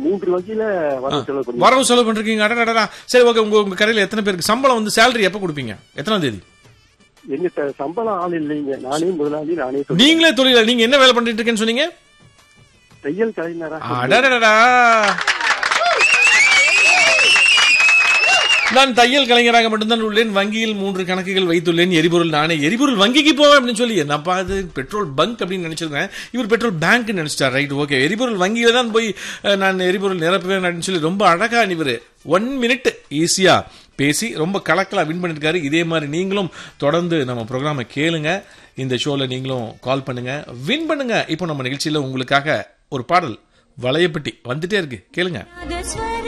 மூன்று வகையில வர செலவு பண்ணி வரவு செலவு பண்றீங்க அடடடா சரி ஓகே உங்க உங்க கடையில எத்தனை பேருக்கு சம்பளம் வந்து சேலரி எப்ப கொடுப்பீங்க எத்தனாம் தேதி எங்க ச- சம்பளம் ஆள் இல்லைங்க நானே முதலாளி நானே தொழில். நீங்களே தொழில நீங்க என்ன வேலை பண்ணிட்டு இருக்கேன்னு சொன்னீங்க தையல் கலைஞரா அடடடடா நான் தையல் கலைஞராக மட்டும்தான் உள்ளேன் வங்கியில் மூன்று கணக்குகள் வைத்துள்ளேன் எரிபொருள் நானே எரிபொருள் வங்கிக்கு போவேன் அப்படின்னு சொல்லி என்னப்பா அது பெட்ரோல் பங்க் அப்படின்னு நினைச்சிருக்கேன் இவர் பெட்ரோல் பேங்க் நினைச்சிட்டார் ரைட் ஓகே எரிபொருள் வங்கியில தான் போய் அஹ், நான் எரிபொருள் நிரப்புவேன் அப்படின்னு சொல்லி ரொம்ப அழகா இவர் ஒன் மினிட் ஈஸியா பேசி ரொம்ப கலக்கலா வின் பண்ணிருக்காரு இதே மாதிரி நீங்களும் தொடர்ந்து நம்ம ப்ரோக்ராமை கேளுங்க இந்த ஷோல நீங்களும் கால் பண்ணுங்க வின் பண்ணுங்க இப்போ நம்ம நிகழ்ச்சியில உங்களுக்காக ஒரு பாடல் வளையப்பட்டி வந்துட்டே இருக்கு கேளுங்க நாதஸ்வர